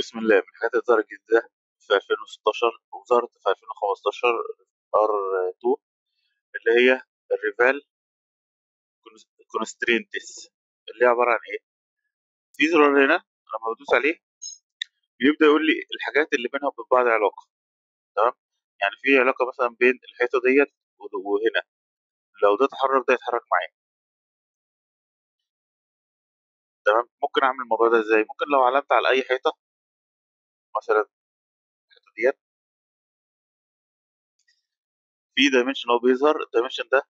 بسم الله من الحاجات اللي ظهرت جديدة في 2016 وظهرت في 2015 ار 2 اللي هي الريفال كونسترينتس اللي هي عبارة عن ايه؟ في زرار هنا لما بدوس عليه بيبدأ يقول لي الحاجات اللي بينها وبين بعض علاقة تمام؟ يعني في علاقة مثلا بين الحيطة ديت وهنا لو ده اتحرك ده يتحرك معاه تمام ممكن اعمل الموضوع ده ازاي ممكن لو علمت على اي حيطه مثلا الحته ديت في دايمنشن هو بيظهر الدايمنشن ده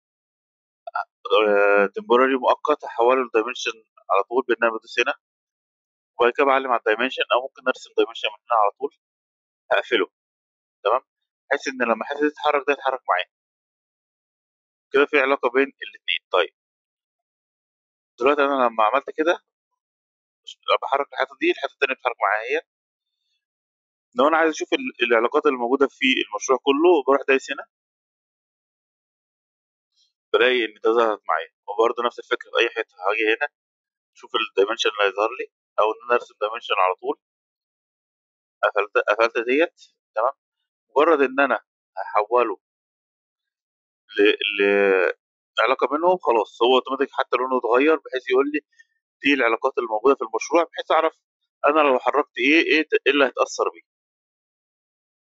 تمبوراري مؤقت هحوله لدايمنشن على طول بان انا بدوس هنا وبعد كده بعلم على الدايمنشن او ممكن ارسم دايمنشن من هنا على طول هقفله تمام بحيث ان لما حد يتحرك ده يتحرك معاه كده في علاقه بين الاثنين طيب دلوقتي انا لما عملت كده بحرك الحته دي الحته التانيه بتتحرك معايا هي لو انا عايز اشوف العلاقات اللي موجوده في المشروع كله بروح دايس هنا بلاقي ان ده ظهرت معايا وبرده نفس الفكره في اي حته هاجي هنا اشوف الدايمنشن اللي هيظهر لي او ان انا ارسم دايمنشن على طول قفلت قفلت ديت تمام مجرد ان انا هحوله ل... ل... علاقه بينهم خلاص هو اوتوماتيك حتى لونه اتغير بحيث يقول لي دي العلاقات اللي موجوده في المشروع بحيث اعرف انا لو حركت ايه ايه اللي هيتاثر بيه